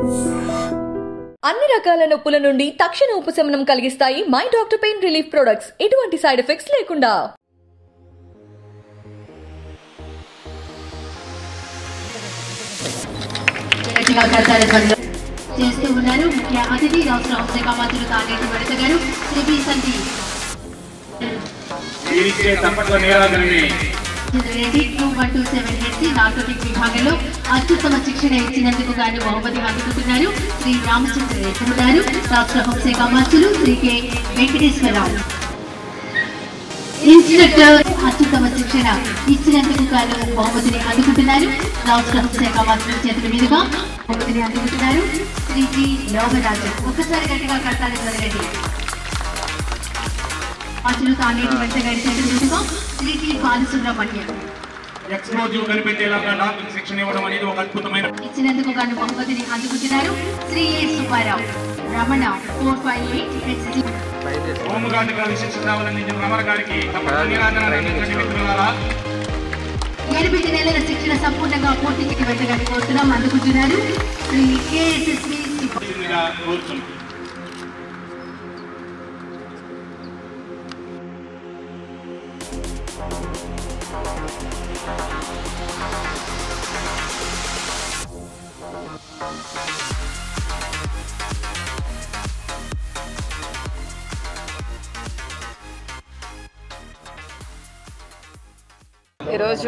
అన్ని రకాల నొప్పుల నుండి తక్షణ ఉపశమనం కలిగిస్తాయి my doctor pain relief products ఎటువంటి సైడ్ ఎఫెక్ట్స్ లేకుండా గట్టిగా కడతారు ధ్వనిలో చేస్తూ ఉన్నారు ముఖ్య అతిథి రాష్ట్ర హోంశాఖ మంత్రులు తానేటి వడత గారు శ్రీ బి సంధి వీరిచ్చే తప్పట్ల నీరాజనని Reddy two one two seven HC narcotic విభాగంలో అత్యుత్తమ శిక్షణ ఇచ్చినందుకు గాను బహుమతి అందుకుంటున్నారు శ్రీ రామచంద్ర రెడ్డి గారు రాష్ట్ర హోంశాఖ మంత్రులు శ్రీ కె వెంకటేశ్వరరావు ఇన్స్ట్రక్టర్ అత్యుత్తమ శిక్షణ ఇచ్చినందుకు గాను బహుమతిని అందుకుంటున్నారు రాష్ట్ర హోంశాఖ మంత్రుల చేతుల మీదుగా బహుమతిని అందుకుంటున్నారు శ్రీ జి లోగరాజు ఒక్కసారి గట్టిగా కట్టాలి జరగండి మంత్రులు తానేటి వెంట గారి చేతుల మీదుగా శ్రీ జి బాలసుబ్రహ్మణ్యం ఎక్స్ప్లోజివ్ కనిపెట్టేలాగా డాక్టర్ శిక్షణ ఇవ్వడం అనేది ఒక అద్భుతమైన ఇచ్చినందుకు గాను బహుమతిని అందుకుంటున్నారు Shri A Subbarao Ramana four five eight HC హోంగార్డ్ గారి శిక్షణ అందించిన రమణ గారికి తప్పట్ల నీరాజన అందించండి మిత్రులారా ఎనిమిది నెలల శిక్షణ సంపూర్ణంగా పూర్తి చేసి వెళ్ళగానే కోరుతున్నాం అందుకుంటున్నారు శ్రీ కేఎస్ఎస్వి గా కోరుతున్నాం ఈరోజు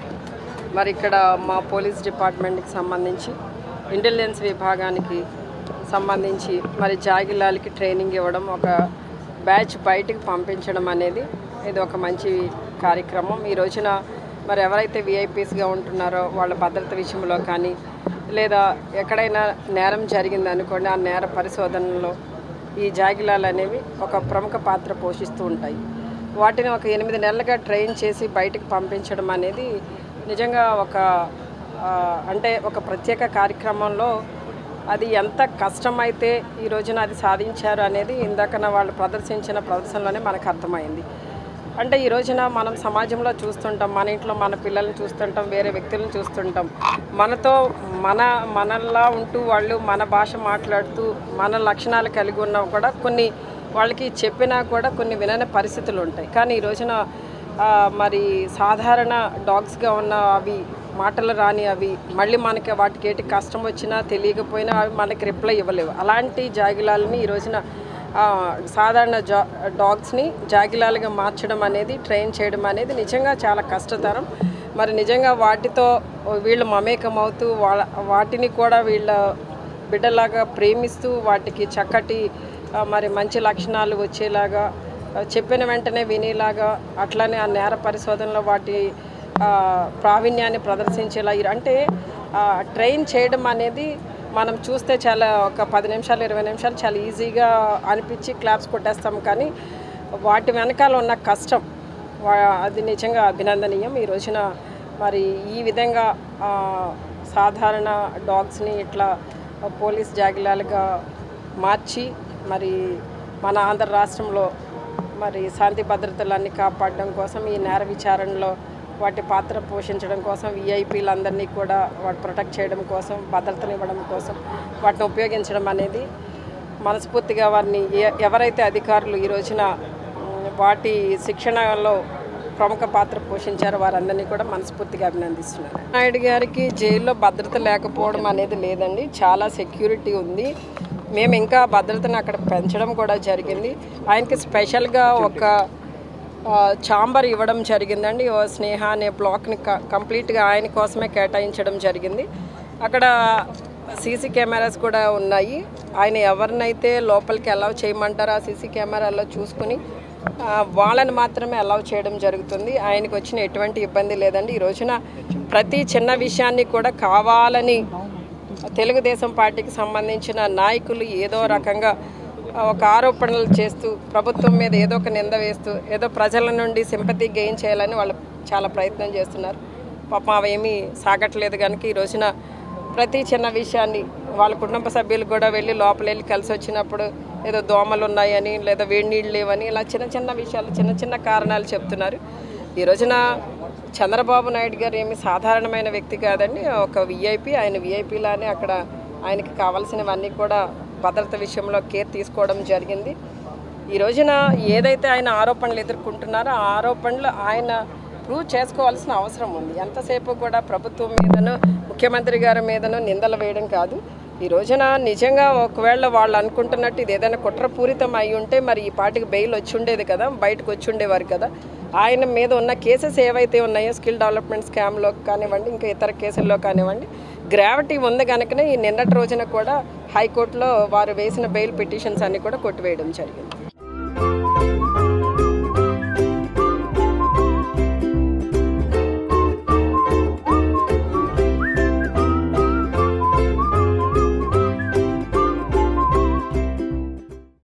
మరి ఇక్కడ మా పోలీస్ డిపార్ట్మెంట్కి సంబంధించి ఇంటెలిజెన్స్ విభాగానికి సంబంధించి మరి జాగిలాలకి ట్రైనింగ్ ఇవ్వడం ఒక బ్యాచ్ బయటికి పంపించడం అనేది ఇది ఒక మంచి కార్యక్రమం ఈ రోజున మరి ఎవరైతే విఐపీస్గా ఉంటున్నారో వాళ్ళ భద్రత విషయంలో కానీ లేదా ఎక్కడైనా నేరం జరిగింది అనుకోండి ఆ నేర పరిశోధనలో ఈ జాగిలాలు అనేవి ఒక ప్రముఖ పాత్ర పోషిస్తూ ఉంటాయి వాటిని ఒక ఎనిమిది నెలలుగా ట్రైన్ చేసి బయటకు పంపించడం అనేది నిజంగా ఒక ఆ, అంటే ఒక ప్రత్యేక కార్యక్రమంలో అది ఎంత కష్టమైతే ఈ రోజున అది సాధించారు అనేది ఇందాకన వాళ్ళు ప్రదర్శించిన ప్రదర్శనలోనే మనకు అర్థమైంది అంటే ఈ రోజున మనం సమాజంలో చూస్తుంటాం మన ఇంట్లో మన పిల్లల్ని చూస్తుంటాం వేరే వ్యక్తులను చూస్తుంటాం మనతో మన మనలా ఉంటూ వాళ్ళు మన భాష మాట్లాడుతూ మన లక్షణాలు కలిగి ఉన్నా కూడా కొన్ని వాళ్ళకి చెప్పినా కూడా కొన్ని వినని పరిస్థితులు ఉంటాయి కానీ ఈ రోజున ఆ, మరి సాధారణ డాగ్స్గా ఉన్న అవి మాటలు రాని అవి మళ్ళీ మనకి వాటికి ఏటి కష్టం వచ్చినా తెలియకపోయినా అవి మనకి రిప్లై ఇవ్వలేవు అలాంటి జాగిలాలని ఈ రోజున ఆ, సాధారణ జా డాగ్స్ని జాగిలాలుగా మార్చడం అనేది ట్రైన్ చేయడం అనేది నిజంగా చాలా కష్టతరం మరి నిజంగా వాటితో వీళ్ళు మమేకం అవుతూ వాళ్ళ వాటిని కూడా వీళ్ళ బిడ్డలాగా ప్రేమిస్తూ వాటికి చక్కటి ఆ, మరి మంచి లక్షణాలు వచ్చేలాగా ఆ, చెప్పిన వెంటనే వినేలాగా అట్లానే ఆ నేర పరిశోధనలో వాటి ఆ, ప్రావీణ్యాన్ని ప్రదర్శించేలా ఇరు- అంటే ఆ, ట్రైన్ చేయడం అనేది మనం చూస్తే చాలా ఒక పది నిమిషాలు ఇరవై నిమిషాలు చాలా ఈజీగా అనిపించి క్లాప్స్ కొట్టేస్తాం కానీ వాటి వెనకాల ఉన్న కష్టం వా- అది నిజంగా అభినందనీయం ఈ రోజున మరి ఈ విధంగా ఆ, సాధారణ డాగ్స్ని ఇట్లా పోలీస్ జాగిలాలుగా మార్చి మరి మన ఆంధ్ర రాష్ట్రంలో మరి శాంతి భద్రతలన్నీ కాపాడడం కోసం ఈ నేర విచారణలో వాటి పాత్ర పోషించడం కోసం విఐపీలందరినీ కూడా వాటి ప్రొటెక్ట్ చేయడం కోసం భద్రతనివ్వడం కోసం వాటిని ఉపయోగించడం అనేది మనస్ఫూర్తిగా వారిని ఎ- ఎవరైతే అధికారులు ఈ రోజున ఉమ్, వాటి శిక్షణలో ప్రముఖ పాత్ర పోషించారో వారందరినీ కూడా మనస్ఫూర్తిగా అభినందిస్తున్నారు నాయుడు గారికి జైల్లో భద్రత లేకపోవడం అనేది లేదండి చాలా సెక్యూరిటీ ఉంది మేము ఇంకా భద్రతను అక్కడ పెంచడం కూడా జరిగింది ఆయనకి స్పెషల్గా ఒక ఆ, ఛాంబర్ ఇవ్వడం జరిగిందండి ఓ స్నేహ అనే బ్లాక్ని క కంప్లీట్గా ఆయన కోసమే కేటాయించడం జరిగింది అక్కడ సీసీ కెమెరాస్ కూడా ఉన్నాయి ఆయన ఎవరినైతే లోపలికి అలౌ చేయమంటారో ఆ సీసీ కెమెరాల్లో చూసుకుని ఆ, వాళ్ళని మాత్రమే అలౌ చేయడం జరుగుతుంది ఆయనకు వచ్చిన ఎటువంటి ఇబ్బంది లేదండి ఈ రోజున ప్రతి చిన్న విషయాన్ని కూడా కావాలని తెలుగుదేశం పార్టీకి సంబంధించిన నాయకులు ఏదో రకంగా ఒక ఆరోపణలు చేస్తూ ప్రభుత్వం మీద ఏదో ఒక నింద వేస్తూ ఏదో ప్రజల నుండి సింపతి గెయిన్ చేయాలని వాళ్ళు చాలా ప్రయత్నం చేస్తున్నారు పాపం అవేమీ సాగట్లేదు కనుక ఈ రోజున ప్రతి చిన్న విషయాన్ని వాళ్ళ కుటుంబ సభ్యులు కూడా వెళ్ళి లోపల వెళ్ళి కలిసి వచ్చినప్పుడు ఏదో దోమలు ఉన్నాయని లేదా వేడి నీళ్ళు లేవని ఇలా చిన్న చిన్న విషయాలు చిన్న చిన్న కారణాలు చెప్తున్నారు ఈ రోజున చంద్రబాబు నాయుడు గారు ఏమి సాధారణమైన వ్యక్తి కాదండి ఒక విఐపి ఆయన విఐపి లానే అక్కడ ఆయనకి కావాల్సినవన్నీ కూడా భద్రత విషయంలో కేర్ తీసుకోవడం జరిగింది ఈ రోజున ఏదైతే ఆయన ఆరోపణలు ఎదుర్కొంటున్నారో ఆ ఆరోపణలు ఆయన ప్రూవ్ చేసుకోవాల్సిన అవసరం ఉంది ఎంతసేపు కూడా ప్రభుత్వం మీదను ముఖ్యమంత్రి గారి మీదను నిందలు వేయడం కాదు ఈ రోజున నిజంగా ఒకవేళ వాళ్ళు అనుకుంటున్నట్టు ఇది ఏదైనా కుట్రపూరితం అయి ఉంటే మరి ఈ పాటికి బెయిల్ వచ్చి ఉండేది కదా బయటకు వచ్చి ఉండేవారు కదా ఆయన మీద ఉన్న కేసెస్ ఏవైతే ఉన్నాయో స్కిల్ డెవలప్మెంట్ స్కామ్లో కానివ్వండి ఇంకా ఇతర కేసుల్లో కానివ్వండి గ్రావిటీ ఉంది కనుకనే ఈ నిన్నటి రోజున కూడా హైకోర్టులో వారు వేసిన బెయిల్ పిటిషన్స్ అన్ని కూడా కొట్టివేయడం జరిగింది